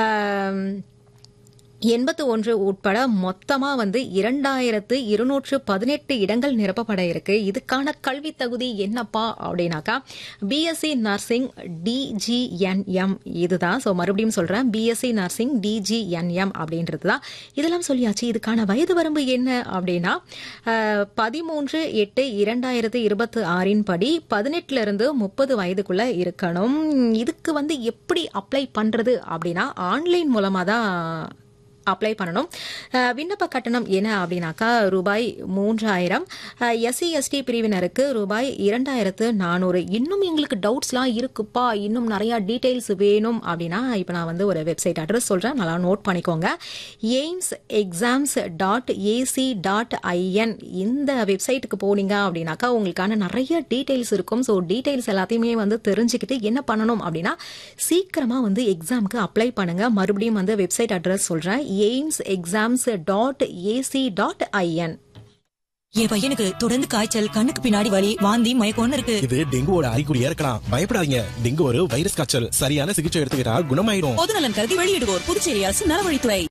எண்பத்து ஒன்று உட்பட மொத்தமா வந்து இரண்டாயிரத்து இருநூற்று பதினெட்டு இடங்கள் நிரப்பப்பட இருக்கு இதுக்கான கல்வி தகுதி என்னப்பா அப்படின்னாக்கா பிஎஸ்சி நர்சிங் டிஜிஎன்எம் இதுதான் ஸோ மறுபடியும் சொல்றேன் பிஎஸ்சி நர்சிங் டிஜிஎன்எம் அப்படின்றது தான் இதெல்லாம் சொல்லியாச்சு இதுக்கான வயது வரம்பு என்ன அப்படின்னா அஹ், பதிமூன்று எட்டு இரண்டாயிரத்து இருபத்தி ஆறின் படி பதினெட்டுல இருந்து முப்பது வயதுக்குள்ள இருக்கணும் இதுக்கு வந்து எப்படி அப்ளை பண்றது அப்படின்னா ஆன்லைன் மூலமா தான் அப்ளை பண்ணணும் அஹ், விண்ணப்ப கட்டணம் என்ன அப்படின்னாக்கா ரூபாய் மூன்றாயிரம் எஸ்சி எஸ்டி பிரிவினருக்கு ரூபாய் இரண்டாயிரத்து நானூறு இன்னும் எங்களுக்கு டவுட்ஸ்லாம் இருக்குப்பா இன்னும் நிறைய டீடைல்ஸ் வேணும் அப்படின்னா இப்போ நான் வந்து ஒரு வெப்சைட் அட்ரஸ் சொல்கிறேன் நல்லா நோட் பண்ணிக்கோங்க AIIMS exams dot AC dot IN இந்த வெப்சைட்டுக்கு போனீங்க அப்படின்னாக்கா உங்களுக்கான நிறைய டீடைல்ஸ் இருக்கும் ஸோ டீடைல்ஸ் எல்லாத்தையுமே வந்து தெரிஞ்சுக்கிட்டு என்ன பண்ணணும் அப்படின்னா சீக்கிரமா வந்து எக்ஸாமுக்கு அப்ளை பண்ணுங்க மறுபடியும் வந்து வெப்சைட் அட்ரஸ் சொல்றேன் AIIMS exams dot AC dot IN என் பையனுக்கு தொடர்ந்து காய்ச்சல் கண்ணுக்கு பின்னாடி வலி வாந்தி மயக்கம்னு இருக்கு இது டெங்குவோட அறிகுறியா இருக்கலாம் பயப்படாதீங்க டெங்கு ஒரு வைரஸ் காய்ச்சல் சரியான சிகிச்சை எடுத்துக்கிட்டா குணமாயிடும் பொதுநலன் கருதி வெளியிடுவோர் புதுச்சேரி அரசு நலவழித்துறை